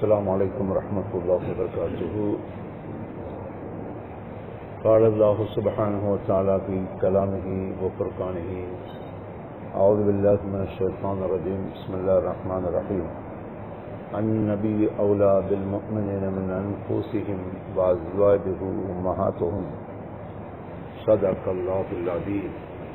السلام عليكم ورحمة الله وبركاته قال الله سبحانه وتعالى في كلامه وفرقانه أعوذ بالله من الشيطان الرجيم بسم الله الرحمن الرحيم النبي أولى بالمؤمنين من أنفسهم وأزواجه أمهاتهم صدق الله العظيم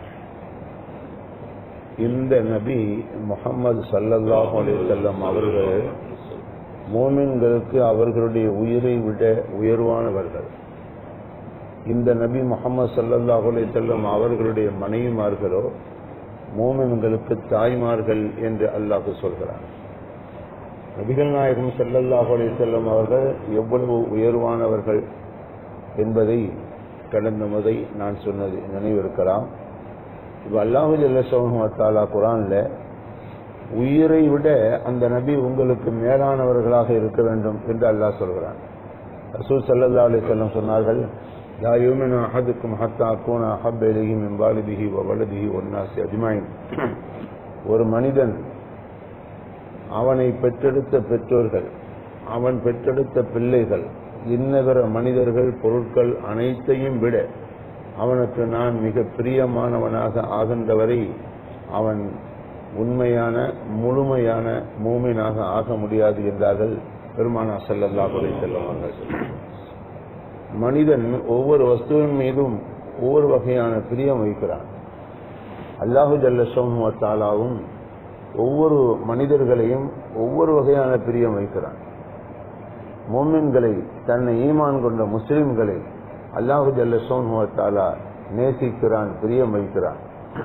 இந்த நபி முகமது சல்லல்லாஹு அலைஹி வஸல்லம் அவர்கள் மோமின்களுக்கு அவர்களுடைய உயிரை விட உயர்வானவர்கள் இந்த நபி முகமது சல்லல்லாஹு அலைஹி வஸல்லம் அவர்களுடைய மனைவிமார்களோ மோமின்களுக்கு தாய்மார்கள் என்று அல்லாஹ் சொல்கிறார் நபிகள் நாயகம் சல்லல்லாஹு அலைஹி வஸல்லம் அவர்கள் எவ்வளவு உயர்வானவர்கள் என்பதை கடந்த முறை நான் சொன்னது நினைவிருக்கலாம் இப்போ அல்லாஹு ஜல்லா குரான்ல உயிரை விட அந்த நபி உங்களுக்கு மேலானவர்களாக இருக்க வேண்டும் என்று அல்லாஹ் சொல்கிறான் ரசூல் சல்லா அலி சொல்லம் சொன்னார்கள் லா யூமினு அஹதுக்கும் ஹத்தா கூனா ஹப் எலிஹி மின் வாலிபிஹி வ வலதிஹி ஒன்னாசி அஜ்மாயின் ஒரு மனிதன் அவனை பெற்றெடுத்த பெற்றோர்கள் அவன் பெற்றெடுத்த பிள்ளைகள் இன்னதர மனிதர்கள் பொருட்கள் அனைத்தையும் விட அவனுக்கு நான் மிக பிரியமானவனாக ஆகின்றவரை அவன் உண்மையான முழுமையான மூமினாக ஆக முடியாது என்றார்கள் பெருமானா செல்லல்லா குறை செல்லுவார்கள் மனிதன் ஒவ்வொரு வஸ்துவின் மீதும் ஒவ்வொரு வகையான பிரியம் வைக்கிறான் அல்லாஹு ஜல்லசோமுவத்தாலாவும் ஒவ்வொரு மனிதர்களையும் ஒவ்வொரு வகையான பிரியம் வைக்கிறான் மோமின்களை தன்னை ஈமான் கொண்ட முஸ்லிம்களை அல்லாஹு ஜல்ல சோன்முவத்தாலா நேசிக்கிறான் பிரியம் வைக்கிறான்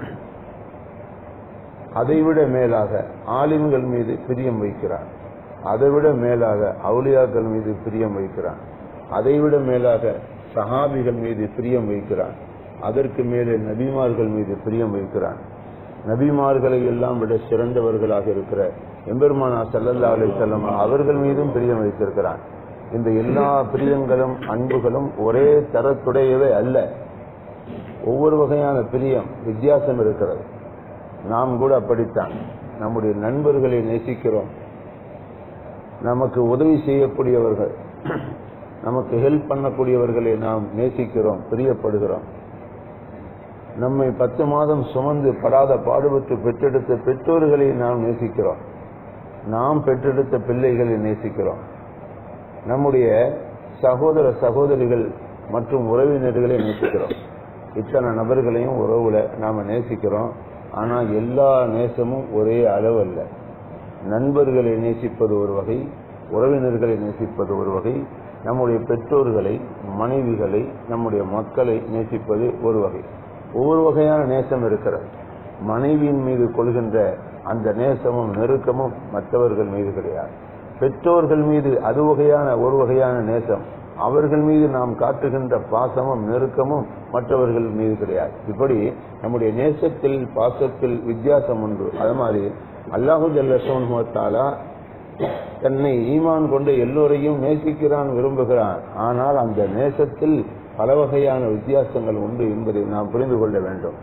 அதைவிட மேலாக ஆலிம்கள் மீது பிரியம் வைக்கிறான் அதைவிட மேலாக அவுளியாக்கள் மீது பிரியம் வைக்கிறான் அதைவிட மேலாக சஹாபிகள் மீது பிரியம் வைக்கிறான் அதற்கு மேலே நபிமார்கள் மீது பிரியம் வைக்கிறான் நபிமார்களை எல்லாம் விட சிறந்தவர்களாக இருக்கிற எம்பெருமானா சல்லல்லா அலி செல்லம் அவர்கள் மீதும் பிரியம் வைத்திருக்கிறான் இந்த எல்லா பிரியங்களும் அன்புகளும் ஒரே தரத்துடையவே அல்ல ஒவ்வொரு வகையான பிரியம் வித்தியாசம் இருக்கிறது நாம் கூட அப்படித்தான் நம்முடைய நண்பர்களை நேசிக்கிறோம் நமக்கு உதவி செய்யக்கூடியவர்கள் நமக்கு ஹெல்ப் பண்ணக்கூடியவர்களை நாம் நேசிக்கிறோம் பிரியப்படுகிறோம் நம்மை பத்து மாதம் சுமந்து படாத பாடுபட்டு பெற்றெடுத்த பெற்றோர்களை நாம் நேசிக்கிறோம் நாம் பெற்றெடுத்த பிள்ளைகளை நேசிக்கிறோம் நம்முடைய சகோதர சகோதரிகள் மற்றும் உறவினர்களை நேசிக்கிறோம் இத்தனை நபர்களையும் உறவுல நாம நேசிக்கிறோம் ஆனா எல்லா நேசமும் ஒரே அளவு அல்ல நண்பர்களை நேசிப்பது ஒரு வகை உறவினர்களை நேசிப்பது ஒரு வகை நம்முடைய பெற்றோர்களை மனைவிகளை நம்முடைய மக்களை நேசிப்பது ஒரு வகை ஒவ்வொரு வகையான நேசம் இருக்கிறது மனைவியின் மீது கொள்கின்ற அந்த நேசமும் நெருக்கமும் மற்றவர்கள் மீது கிடையாது பெற்றோர்கள் மீது அது வகையான ஒரு வகையான நேசம் அவர்கள் மீது நாம் காட்டுகின்ற பாசமும் நெருக்கமும் மற்றவர்கள் மீது கிடையாது இப்படி நம்முடைய நேசத்தில் பாசத்தில் வித்தியாசம் உண்டு அது மாதிரி அல்லாஹு ஜல்லா தன்னை ஈமான் கொண்டு எல்லோரையும் நேசிக்கிறான் விரும்புகிறான் ஆனால் அந்த நேசத்தில் பல வகையான வித்தியாசங்கள் உண்டு என்பதை நாம் புரிந்து கொள்ள வேண்டும்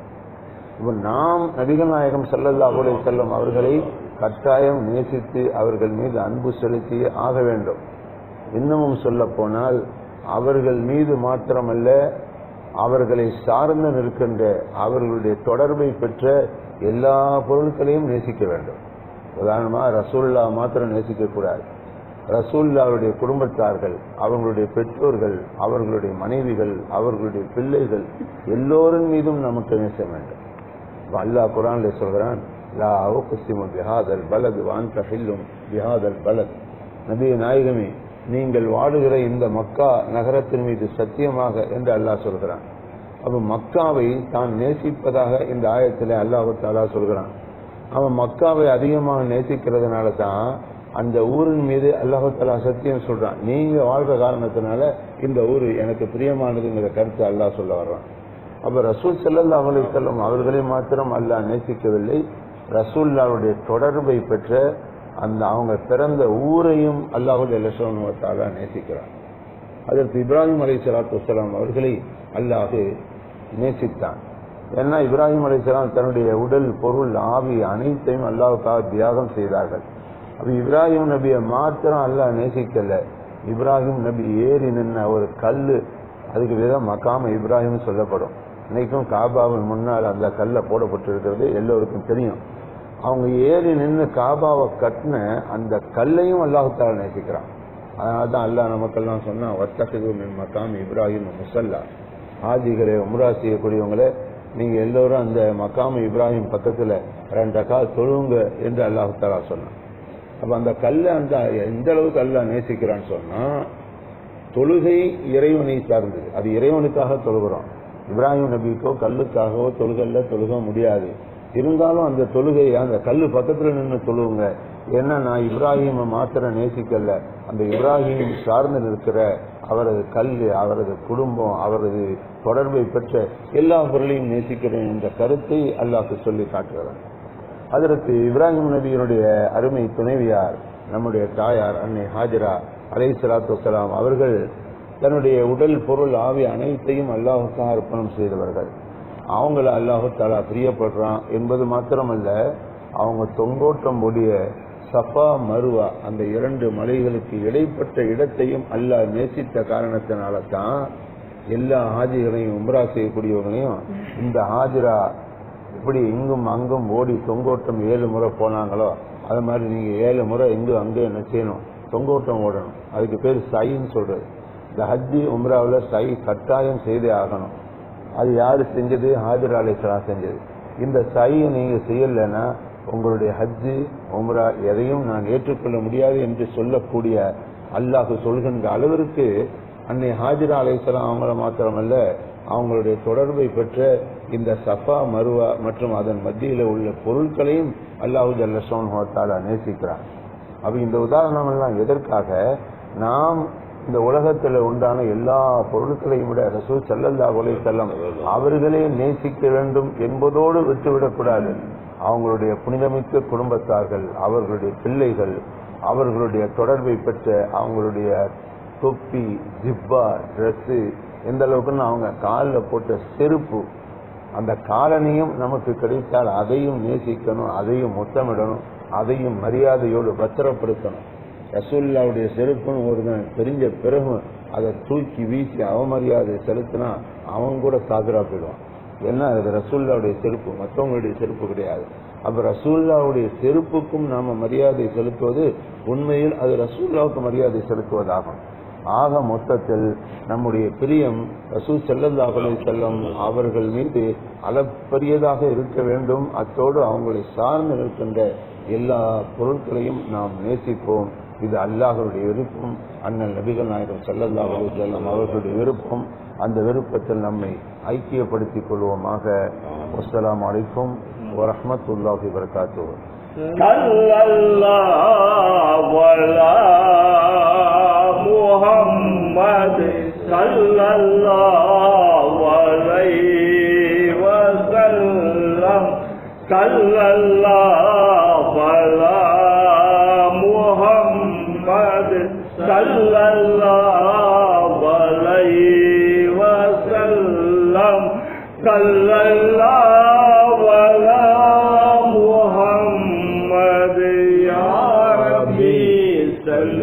நாம் நபிகள் நாயகம் சல்லல்லா அலே செல்லும் அவர்களை கட்டாயம் நேசித்து அவர்கள் மீது அன்பு செலுத்தி ஆக வேண்டும் இன்னமும் சொல்ல போனால் அவர்கள் மீது மாத்திரமல்ல அவர்களை சார்ந்து நிற்கின்ற அவர்களுடைய தொடர்பை பெற்ற எல்லா பொருட்களையும் நேசிக்க வேண்டும் உதாரணமா ரசூல்லா மாத்திரம் நேசிக்க கூடாது ரசூல்லாவுடைய குடும்பத்தார்கள் அவர்களுடைய பெற்றோர்கள் அவர்களுடைய மனைவிகள் அவர்களுடைய பிள்ளைகள் எல்லோரின் மீதும் நமக்கு நேச வேண்டும் அல்லாஹ் குரான்ல சொல்கிறான் லா அவகுசிமு பிஹாதல் பலத் வாந்த ஹில்லும் பிஹாதல் பலத் நபிய நாயகமே நீங்கள் வாடுகிற இந்த மக்கா நகரத்தின் மீது சத்தியமாக என்று அல்லாஹ் சொல்கிறான் அப்ப மக்காவை தான் நேசிப்பதாக இந்த ஆயத்தில் அல்லாஹு தாலா சொல்கிறான் அவன் மக்காவை அதிகமாக நேசிக்கிறதுனால தான் அந்த ஊரின் மீது அல்லாஹு தாலா சத்தியம் சொல்றான் நீங்க வாழ்ற காரணத்தினால இந்த ஊர் எனக்கு பிரியமானதுங்கிற கருத்து அல்லாஹ் சொல்ல வர்றான் அப்ப ரசூல் செல்லல்லா அலி செல்லம் அவர்களை மாத்திரம் அல்லாஹ் நேசிக்கவில்லை ரசூல்லாவுடைய தொடர்பை பெற்ற அந்த அவங்க பிறந்த ஊரையும் அல்லாஹு அல்லாஹால நேசிக்கிறார் அதற்கு இப்ராஹிம் அலி சலாத்து வலாம் அவர்களை அல்லாஹு நேசித்தான் ஏன்னா இப்ராஹிம் அலிஸ்லாம் தன்னுடைய உடல் பொருள் ஆவி அனைத்தையும் அல்லாவுக்காக தியாகம் செய்தார்கள் அப்ப இப்ராஹிம் நபியை மாத்திரம் அல்லாஹ் நேசிக்கல இப்ராஹிம் நபி ஏறி நின்ன ஒரு கல்லு அதுக்கு விதம் மக்காம இப்ராஹிம் சொல்லப்படும் இன்னைக்கும் காபாவின் முன்னால் அந்த கல்லை போடப்பட்டிருக்கிறது எல்லோருக்கும் தெரியும் அவங்க ஏறி நின்று காபாவை கட்டின அந்த கல்லையும் அல்லாஹுத்தால நேசிக்கிறான் அதனால தான் அல்லாஹ் நமக்கெல்லாம் சொன்னா வர்த்தகது மின் மக்காம் இப்ராஹிம் முசல்லா ஹாஜிகளே உம்ரா செய்யக்கூடியவங்களே நீங்க எல்லோரும் அந்த மக்காம் இப்ராஹிம் பக்கத்துல ரெண்டு கால் தொழுவுங்க என்று அல்லாஹுத்தாலா சொன்னான் அப்ப அந்த கல்லை அந்த எந்த அளவுக்கு அல்லாஹ் நேசிக்கிறான்னு சொன்னா தொழுகை இறைவனை சார்ந்தது அது இறைவனுக்காக தொழுகிறோம் இப்ராஹிம் நபிக்கோ கல்லுக்காகவோ தொழுகல்ல தொழுக முடியாது இருந்தாலும் அந்த தொழுகை அந்த கல்லு பக்கத்துல நின்று தொழுவுங்க ஏன்னா நான் இப்ராஹிமை மாத்திரம் நேசிக்கல அந்த இப்ராஹிம் சார்ந்து நிற்கிற அவரது கல் அவரது குடும்பம் அவரது தொடர்பை பெற்ற எல்லா பொருளையும் நேசிக்கிறேன் என்ற கருத்தை அல்லாஹ் சொல்லி காட்டுகிறார் அதற்கு இப்ராஹிம் நபியினுடைய அருமை துணைவியார் நம்முடைய தாயார் அன்னை ஹாஜரா அலை சலாத்து வலாம் அவர்கள் தன்னுடைய உடல் பொருள் ஆவி அனைத்தையும் அல்லாஹுக்காக அர்ப்பணம் செய்தவர்கள் அவங்கள அல்லாஹு தாலா பிரியப்படுறான் என்பது மாத்திரமல்ல அவங்க தொங்கோட்டம் முடிய சஃபா மருவா அந்த இரண்டு மலைகளுக்கு இடைப்பட்ட இடத்தையும் அல்லாஹ் நேசித்த காரணத்தினால தான் எல்லா ஹாஜிகளையும் உம்ரா செய்யக்கூடியவங்களையும் இந்த ஹாஜிரா இப்படி இங்கும் அங்கும் ஓடி தொங்கோட்டம் ஏழு முறை போனாங்களோ அது மாதிரி நீங்க ஏழு முறை இங்கும் அங்கும் என்ன செய்யணும் தொங்கோட்டம் ஓடணும் அதுக்கு பேர் சைன்னு சொல்றது இந்த ஹஜ்ஜி உம்ராவில் சை கட்டாயம் செய்தே ஆகணும் அது யாரு செஞ்சது ஹாஜர் அலிஸ்லாம் செஞ்சது இந்த சையை நீங்க செய்யலைன்னா உங்களுடைய ஹஜ்ஜு உம்ரா எதையும் நான் ஏற்றுக்கொள்ள முடியாது என்று சொல்லக்கூடிய அல்லாஹ் சொல்கின்ற அளவிற்கு அன்னை ஹாஜிரா அலிஸ்லாம் அவங்கள மாத்திரமல்ல அவங்களுடைய தொடர்பை பெற்ற இந்த சஃபா மருவா மற்றும் அதன் மத்தியில் உள்ள பொருட்களையும் அல்லாஹு ஜல்லசோன் ஹோத்தாலா நேசிக்கிறார் அப்ப இந்த உதாரணம் எல்லாம் எதற்காக நாம் இந்த உலகத்துல உண்டான எல்லா பொருட்களையும் விட ரசூல் ஸல்லல்லாஹு அலைஹி வஸல்லம் அவர்களே நேசிக்க வேண்டும் என்பதோடு விட்டுவிடக்கூடாது அவங்களுடைய புனிதமிக்க குடும்பத்தார்கள் அவர்களுடைய பிள்ளைகள் அவர்களுடைய தொடர்பை பெற்ற அவங்களுடைய தொப்பி ஜிப்பா ட்ரெஸ்ஸு எந்த அளவுக்குன்னு அவங்க காலில் போட்ட செருப்பு அந்த காலனியும் நமக்கு கிடைத்தால் அதையும் நேசிக்கணும் அதையும் முத்தமிடணும் அதையும் மரியாதையோடு பத்திரப்படுத்தணும் ரசூல்லாவுடைய செருப்புன்னு ஒருவன் தெரிஞ்ச பிறகு அதை தூக்கி வீசி அவமரியாதை செலுத்தினா அவன் கூட சாகுரா போயிடுவான் ஏன்னா அது ரசூல்லாவுடைய செருப்பு மற்றவங்களுடைய செருப்பு கிடையாது அப்ப ரசூல்லாவுடைய செருப்புக்கும் நாம மரியாதை செலுத்துவது உண்மையில் அது ரசூல்லாவுக்கு மரியாதை செலுத்துவதாகும் ஆக மொத்தத்தில் நம்முடைய பிரியம் ரசூல் செல்லல்லாஹு அலைஹி செல்லம் அவர்கள் மீது அளப்பரியதாக இருக்க வேண்டும் அத்தோடு அவங்களை சார்ந்து இருக்கின்ற எல்லா பொருட்களையும் நாம் நேசிப்போம் இது அல்லாஹருடைய விருப்பம் அண்ணன் நபிகள் நாயகம் செல்லல்லாஹு அலைஹி செல்லம் அவர்களுடைய விருப்பம் அந்த விருப்பத்தில் நம்மை ஐக்கியப்படுத்திக் கொள்வோமாக அஸ்ஸலாமு அலைக்கும் வரஹ்மத்துல்லாஹி வபரகாத்துஹு صلى الله على محمد صلى الله عليه وسلم صلى الله على محمد صلى الله عليه وسلم صلى الله على محمد يا ربي صل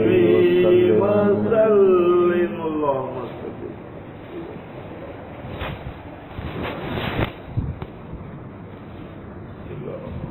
وسلم اللهم صل الله